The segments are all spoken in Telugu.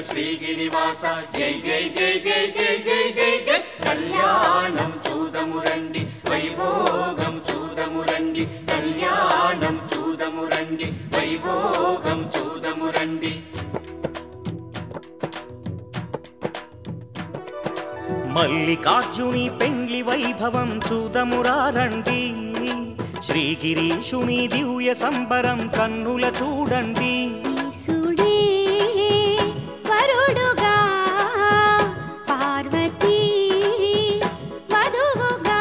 శ్రీగిరివాస జై జై జై జై జై జై జై జై కళ్యాణం చూదము రండి వైభోగం చూదము రండి కళ్యాణం చూదము రండి వైభోగం చూదము రండి మల్లికార్జుని పెండ్లి వైభవం చూదమురారండి శ్రీగిరీషుని దివ్య సంబరం కన్నుల చూడండి ఈశుడే వరుడుగా పార్వతీ వధువుగా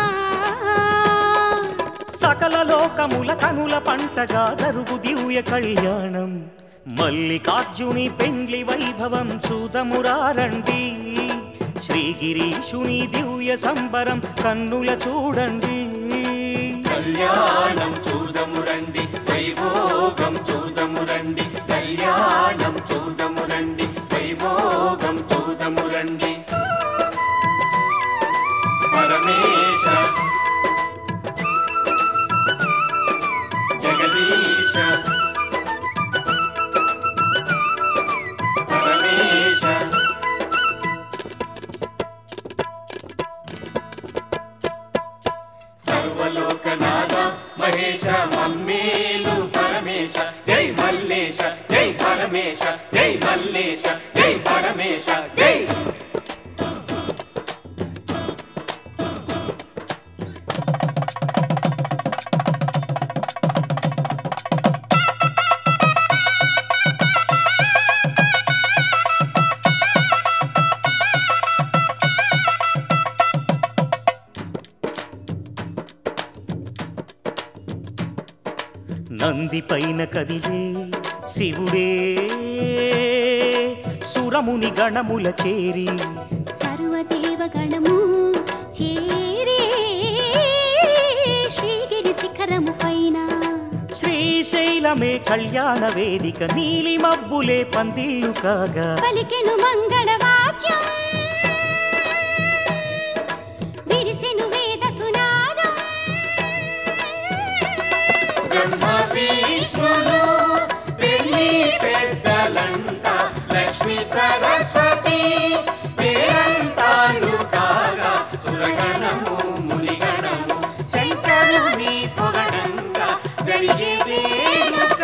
సకల లోకముల కనుల పంటగా జరుగు దివ్య కళ్యాణం మల్లికార్జుని పెండ్లి వైభవం చూదమురారండి శ్రీగిరీషుని దివ్య సంబరం కన్నుల చూడండి కళ్యాణం చూదము రండి వైభోగం చూదము రండి కళ్యాణం చూదము రండి వైభోగం చూదము రండి పరమేశ జగదీశ పరమేశ సర్వలోకనాథ మహేశ మమ్మేలు పరమేశ జై మల్లేశ జై పరమేశ జై మల్లేశ జై పరమేశ జై నంది పైన కదిలే శివుడే సురముని గణముల చేరి సర్వదేవగణము చేరే శ్రీగిరి శిఖరము పైన శ్రీశైలమే కళ్యాణ వేదిక నీలి మబ్బులే పందిళ్ళు కాగా పలికెను మంగళ వాక్యం విరిసెను వేద సునాదం బ్రహ్మ విష్ణులు పెళ్లి పెద్దలంట లక్ష్మి సరస్వతి పేరంటాలు కాగా సురగణము మునిగణము శంకరుని పొగడంగా జరిగే వేడుక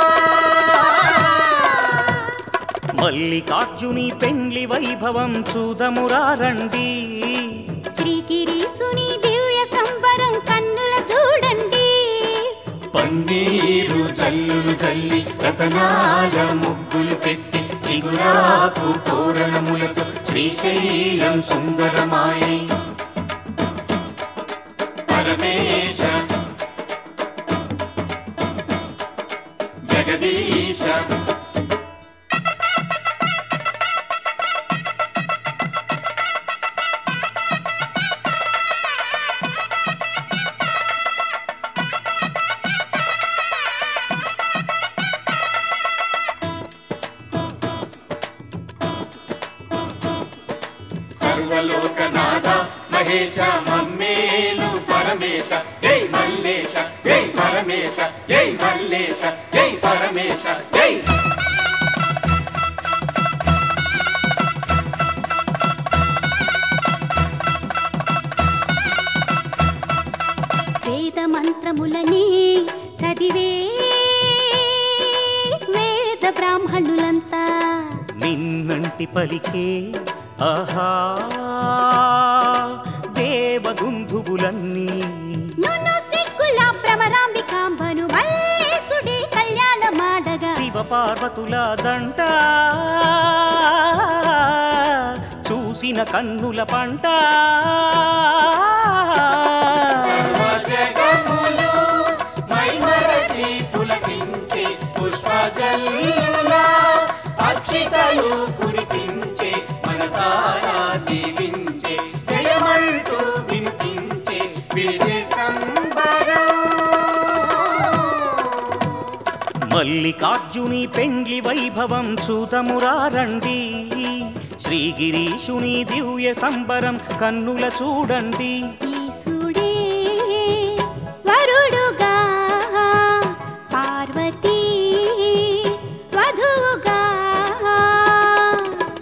మల్లికార్జుని పెండ్లి వైభవం చూదమురారండి శ్రీగిరీసుని దివ్య సంబరం కన్నుల చూడండి పన్నీరు జల్లులు జల్లి రతనాల ముగ్గులు పెట్టి చిగురాకు తోరణములతో శ్రీశైలం సుందరమాయై పరమేశ జగదీశ సర్వలోకనాథ మహేశ మమ్మేలు పరమేశ జై మల్లేశ జై పరమేశ జై మల్లేశ జై పరమేశ జై వేద మంత్రములని చదివే వేద బ్రాహ్మణులంతా నిన్నంటి పలికే ఆహా దేవదుందుబులన్నీ నును సిగ్గుల భ్రమరాంబికాంబను మల్లేశుడి కళ్యాణ మాడగా శివ పార్వతుల దంట చూసిన కన్నుల పంట సర్వజగములు మైమరచి పులకించి పుష్పజల్లుల అక్షితలు కురిపించే మనసారా దీవించే జయమంటూ వినిపించే విరిసే సంబరం మల్లికార్జుని పెండ్లి వైభవం చూతమురారండి శ్రీగిరీషుని దివ్య సంబరం కన్నుల చూడండి ఈశుడే వరుడుగా పార్వతీ వధువుగా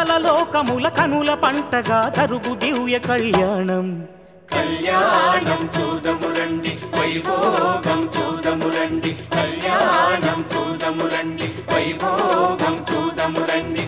సకల లోకముల కనుల పంటగా జరుగు దివ్య కళ్యాణం కళ్యాణం చూదము రండి వైభోగం చూదము రండి కళ్యాణం చూదము రండి వైభోగం చూదము రండి